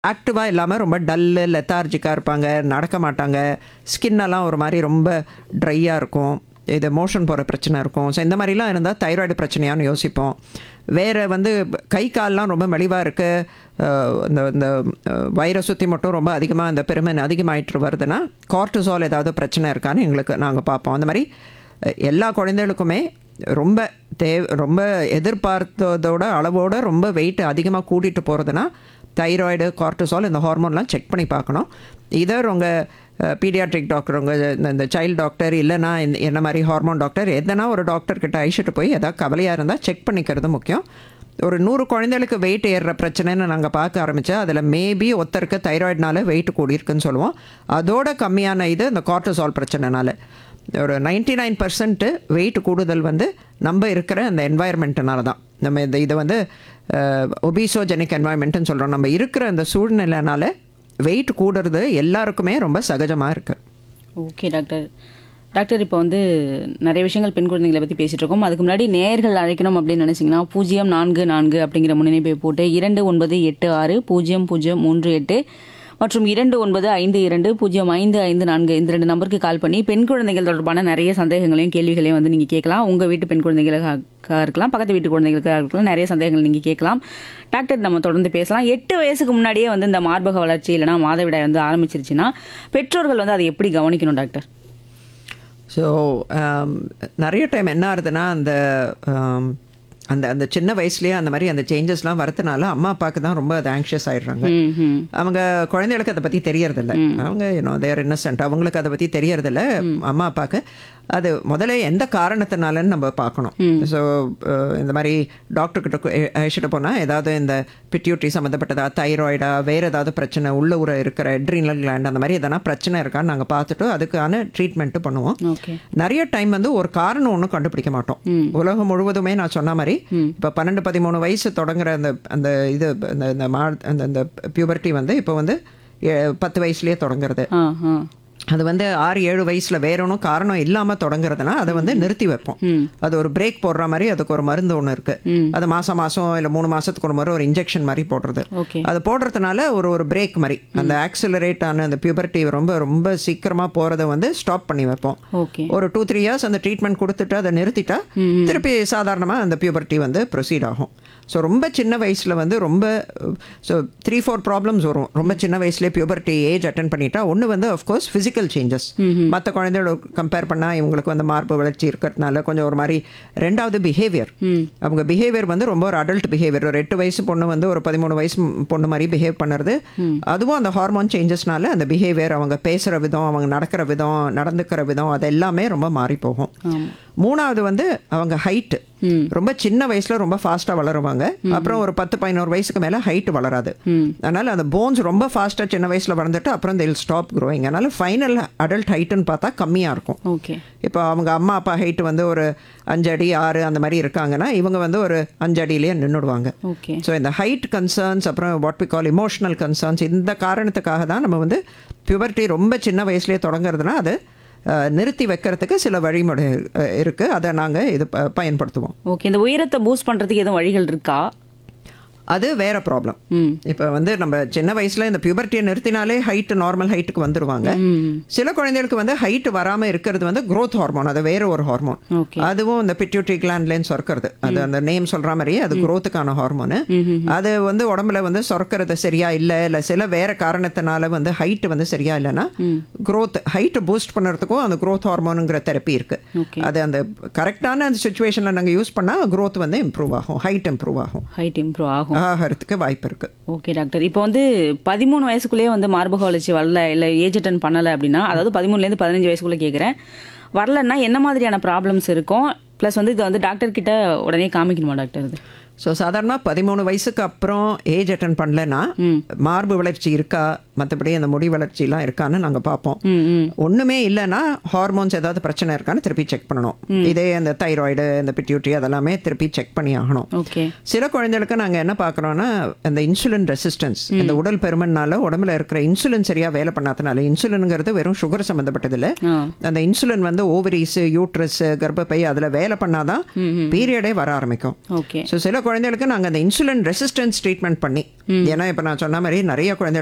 ஆக்டிவாக இல்லாமல் ரொம்ப டல்லு லெத்தார்ஜிக்காக இருப்பாங்க நடக்க மாட்டாங்க ஸ்கின்னெல்லாம் ஒரு மாதிரி ரொம்ப ட்ரையாக இருக்கும் இது மோஷன் போகிற பிரச்சனை இருக்கும் ஸோ இந்த மாதிரிலாம் இருந்தால் தைராய்டு பிரச்சனையான்னு யோசிப்போம் வேறு வந்து கை கால்லாம் ரொம்ப மெலிவாக இருக்குது இந்த இந்த அஹ், வயிறை சுற்றி மட்டும் ரொம்ப அதிகமாக இந்த பெருமை அதிகமாயிட்டு வருதுன்னா கார்டிசால் ஏதாவது பிரச்சனை இருக்கான்னு எங்களுக்கு நாங்கள் பார்ப்போம் அந்த மாதிரி அஹ், எல்லா குழந்தைகளுக்குமே ரொம்ப தேவ ரொம்ப எதிர்பார்த்ததோட அளவோட ரொம்ப வெயிட் அதிகமாக கூட்டிகிட்டு போகிறதுனா தைராய்டு கார்டிசால் இந்த ஹார்மோன்லாம் செக் பண்ணி பார்க்கணும் இதர் உங்கள் பீடியாட்ரிக் டாக்டர் உங்கள் இந்த இந்த சைல்டு டாக்டர் இல்லைனா இந்த என்ன மாதிரி ஹார்மோன் டாக்டர் எதனா ஒரு டாக்டர் கிட்ட அழிச்சிட்டு போய் எதாவது கவலையாக இருந்தால் செக் பண்ணிக்கிறது முக்கியம் ஒரு நூறு குழந்தைகளுக்கு வெயிட் ஏறுற பிரச்சனைன்னு நாங்கள் பார்க்க ஆரம்பித்தா அதில் மேபி ஒருத்தருக்கு தைராய்டுனால வெயிட் கூடியிருக்குன்னு சொல்லுவோம் அதோட கம்மியான இது இந்த கார்டிசால் பிரச்சனைனால ஒரு நைன்டி நைன் பர்சன்ட்டு வெயிட் கூடுதல் வந்து நம்ம இருக்கிற அந்த என்வாயர்மெண்ட்டுனால தான் நம்ம இந்த இதை வந்து ஒபிசோஜெனிக் என்வாயர்மெண்ட்டுன்னு சொல்கிறோம் நம்ம இருக்கிற அந்த சூழ்நிலைனால வெயிட் கூடுறது எல்லாருக்குமே ரொம்ப சகஜமாக இருக்குது ஓகே டாக்டர் டாக்டர் இப்போ வந்து நிறைய விஷயங்கள் பெண் குழந்தைகளை பற்றி பேசிட்டு இருக்கோம் அதுக்கு முன்னாடி நேயர்கள் அழைக்கணும் அப்படின்னு நினைச்சீங்கன்னா பூஜ்ஜியம் நான்கு நான்கு அப்படிங்கிற முன்னிணைப்பை போட்டு இரண்டு ஒன்பது எட்டு ஆறு பூஜ்ஜியம் பூஜ்ஜியம் மூன்று எட்டு மற்றும் இரண்டு ஒன்பது ஐந்து இரண்டு பூஜ்ஜியம் ஐந்து ஐந்து நான்கு இந்த ரெண்டு நம்பருக்கு கால் பண்ணி பெண் குழந்தைகள் தொடர்பான நிறைய சந்தேகங்களையும் கேள்விகளையும் வந்து நீங்கள் கேட்கலாம் உங்கள் வீட்டு பெண் குழந்தைகளுக்காக இருக்கலாம் பக்கத்து வீட்டு குழந்தைகளுக்காக இருக்கலாம் நிறைய சந்தேகங்கள் நீங்கள் கேட்கலாம் டாக்டர் நம்ம தொடர்ந்து பேசலாம் எட்டு வயசுக்கு முன்னாடியே வந்து இந்த மார்பக வளர்ச்சி இல்லைனா மாதவிடாய் வந்து ஆரம்பிச்சிருச்சுன்னா பெற்றோர்கள் வந்து அதை எப்படி கவனிக்கணும் டாக்டர் ஸோ நிறைய டைம் என்ன ஆகுதுன்னா அந்த um, அந்த அந்த சின்ன வயசுலயே அந்த மாதிரி அந்த சேஞ்சஸ்லாம் வரதுனால அம்மா அப்பாவுக்கு தான் ரொம்ப அது ஆங்ஷியஸ் ஆயிடுறாங்க அவங்க குழந்தைகளுக்கு அதை பற்றி தெரியறதில்ல அவங்க யூனோ தேர் இன்னசென்ட் அவங்களுக்கு அதை பற்றி தெரியறதில்ல அம்மா அப்பாவுக்கு அது முதல்ல எந்த காரணத்தினாலன்னு நம்ம பார்க்கணும் ஸோ இந்த மாதிரி டாக்டர்கிட்ட அழைச்சிட்டு போனால் ஏதாவது இந்த பிட்யூட்ரி சம்மந்தப்பட்டதா தைராய்டா வேறு ஏதாவது பிரச்சனை உள்ள ஊற இருக்கிற எட்ரினல் கிளாண்ட் அந்த மாதிரி எதனா பிரச்சனை இருக்கான்னு நாங்கள் பார்த்துட்டு அதுக்கான ட்ரீட்மெண்ட்டு பண்ணுவோம் ஓகே நிறைய டைம் வந்து ஒரு காரணம் ஒன்றும் கண்டுபிடிக்க மாட்டோம் உலகம் முழுவதுமே நான் சொன்ன மாதிரி இப்போ பன்னெண்டு பதிமூணு வயசு தொடங்குற அந்த அந்த இது அந்த இந்த மா அந்த அந்த பியூபர்ட்டி வந்து இப்போ வந்து எ- பத்து வயசுலயே தொடங்குறது ஆ ஆ அது வந்து ஆறு ஏழு வயசுல வேற ஒன்றும் காரணம் இல்லாம தொடங்குறதுனா அதை வந்து நிறுத்தி வைப்போம் அது ஒரு பிரேக் போடுற மாதிரி அதுக்கு ஒரு மருந்து ஒன்று இருக்கு அது மாசம் மாசம் இல்லை மூணு மாசத்துக்கு ஒரு முறை ஒரு இன்ஜெக்ஷன் மாதிரி போடுறது ஓகே அது போடுறதுனால ஒரு ஒரு பிரேக் மாதிரி அந்த ஆக்சிலரேட் ஆன அந்த பியூபர்ட்டி ரொம்ப ரொம்ப சீக்கிரமா போறதை வந்து ஸ்டாப் பண்ணி வைப்போம் ஓகே ஒரு டூ த்ரீ இயர்ஸ் அந்த ட்ரீட்மெண்ட் கொடுத்துட்டு அதை நிறுத்திட்டா திருப்பி சாதாரணமாக அந்த பியூபர்ட்டி வந்து ப்ரொசீட் ஆகும் ஸோ ரொம்ப சின்ன வயசில் வந்து ரொம்ப ஸோ த்ரீ ஃபோர் ப்ராப்ளம்ஸ் வரும் ரொம்ப சின்ன வயசுலேயே பியூபர்ட்டி ஏஜ் அட்டன் பண்ணிட்டா ஒன்று வந்து அஃப்கோர்ஸ் ஃபிசிக்கல் சேஞ்சஸ் மற்ற குழந்தையோட கம்பேர் பண்ணால் இவங்களுக்கு வந்து மார்பு வளர்ச்சி இருக்கிறதுனால கொஞ்சம் ஒரு மாதிரி ரெண்டாவது பிஹேவியர் அவங்க பிஹேவியர் வந்து ரொம்ப ஒரு அடல்ட் பிஹேவியர் ஒரு எட்டு வயசு பொண்ணு வந்து ஒரு பதிமூணு வயசு பொண்ணு மாதிரி பிஹேவ் பண்ணுறது அதுவும் அந்த ஹார்மோன் சேஞ்சஸ்னால அந்த பிஹேவியர் அவங்க பேசுகிற விதம் அவங்க நடக்கிற விதம் நடந்துக்கிற விதம் அது எல்லாமே ரொம்ப மாறி போகும் மூணாவது வந்து அவங்க ஹைட்டு ரொம்ப சின்ன வயசுல ரொம்ப ஃபாஸ்ட்டாக வளருவாங்க அப்புறம் ஒரு பத்து பதினோரு வயசுக்கு மேலே ஹைட் வளராது அதனால அந்த போன்ஸ் ரொம்ப ஃபாஸ்ட்டாக சின்ன வயசுல வளர்ந்துட்டு அப்புறம் they'll ஸ்டாப் growing அதனால ஃபைனல் அடல்ட் ஹைட்டுன்னு பார்த்தா கம்மியாக இருக்கும் ஓகே இப்போ அவங்க அம்மா அப்பா ஹைட் வந்து ஒரு அஞ்சு அடி ஆறு அந்த மாதிரி இருக்காங்கன்னா இவங்க வந்து ஒரு அஞ்சு அடியிலேயே நின்றுடுவாங்க ஓகே ஸோ இந்த ஹைட் கன்சர்ன்ஸ் அப்புறம் what we call emotional concerns இந்த காரணத்துக்காக தான் நம்ம வந்து பியூபர்ட்டி ரொம்ப சின்ன வயசுலேயே தொடங்குறதுனா அது அஹ், நிறுத்தி வைக்கிறதுக்கு சில வழிமுறை அஹ், இருக்கு அதை நாங்கள் இது ப- பயன்படுத்துவோம் ஓகே இந்த உயரத்தை பூஸ்ட் பண்றதுக்கு எதுவும் வழிகள் இருக்கா அது வேற ப்ராப்ளம் ம் இப்போ வந்து நம்ம சின்ன வயசுல இந்த பியூபர்ட்டியை நிறுத்தினாலே ஹைட் நார்மல் ஹைட்டுக்கு வந்துருவாங்க சில குழந்தைகளுக்கு வந்து ஹைட் வராம இருக்கிறது வந்து growth ஹார்மோன் அது வேற ஒரு ஹார்மோன் ஓகே அதுவும் இந்த பிட்யூட்ரி கிளாண்ட்லேன்னு சுரக்கிறது அது அந்த நேம் சொல்ற மாதிரியே அது growthக்கான ஹார்மோனு அது வந்து உடம்புல வந்து சுரக்கிறது சரியா இல்லை இல்லை சில வேற காரணத்தினால வந்து ஹைட் வந்து சரியா இல்லைன்னா growth ஹைட் பூஸ்ட் பண்ணுறதுக்கும் அந்த growth ஹார்மோனுங்கிற தெரப்பி இருக்கு ஓகே அது அந்த கரெக்டான அந்த சுச்சுவேஷனில் நாங்கள் யூஸ் பண்ணால் growth வந்து இம்ப்ரூவ் ஆகும் ஹைட் இம்ப்ரூவ் ஆகும் ஹைட் இம்ப்ரூவ் ஆகும் ஆகிறதுக்கு வாய்ப்பு இருக்கு ஓகே டாக்டர் இப்போ வந்து பதிமூணு வயசுக்குள்ளேயே வந்து மார்பக வளர்ச்சி வரல இல்லை ஏஜ் அட்டன் பண்ணலை அப்படின்னா அதாவது பதிமூணுலேருந்து பதினஞ்சு வயசுக்குள்ளே கேட்குறேன் வரலன்னா என்ன மாதிரியான ப்ராப்ளம்ஸ் இருக்கும் ப்ளஸ் வந்து இதை வந்து டாக்டர் கிட்ட உடனே காமிக்கணுமா டாக்டர் இது ஸோ சாதாரணமாக பதிமூணு வயசுக்கு அப்புறம் ஏஜ் அட்டன் பண்ணலன்னா மார்பு வளர்ச்சி இருக்கா மற்றபடி அந்த முடி வளர்ச்சிலாம் இருக்கான்னு நாங்கள் பார்ப்போம் ம் ம் ஒன்றுமே இல்லைன்னா ஹார்மோன்ஸ் ஏதாவது பிரச்சனை இருக்கான்னு திருப்பி செக் பண்ணணும் இதே அந்த தைராய்டு இந்த பிட்யூட்ரி அதெல்லாமே திருப்பி செக் பண்ணி ஆகணும் ஓகே சில குழந்தைகளுக்கு நாங்கள் என்ன பார்க்குறோன்னா அந்த இன்சுலின் ரெசிஸ்டன்ஸ் இந்த உடல் பெருமன்னால உடம்புல இருக்கிற இன்சுலின் சரியாக வேலை பண்ணாதனால இன்சுலினுங்கிறது வெறும் சுகர் சம்மந்தப்பட்டது இல்லை ஆ அந்த இன்சுலின் வந்து ஓவரிஸ் யூட்ரஸ் கர்ப்பப்பை அதில் வேலை பண்ணாதான் பீரியடே வர ஆரம்பிக்கும் ஓகே ஸோ சில குழந்தைகளுக்கு நாங்கள் அந்த இன்சுலின் ரெசிஸ்டன்ஸ் ட்ரீட்மெண்ட் பண்ணி ஏன்னா இப்போ நான் சொன்ன மாதிரி நிறைய குழந்தைகள்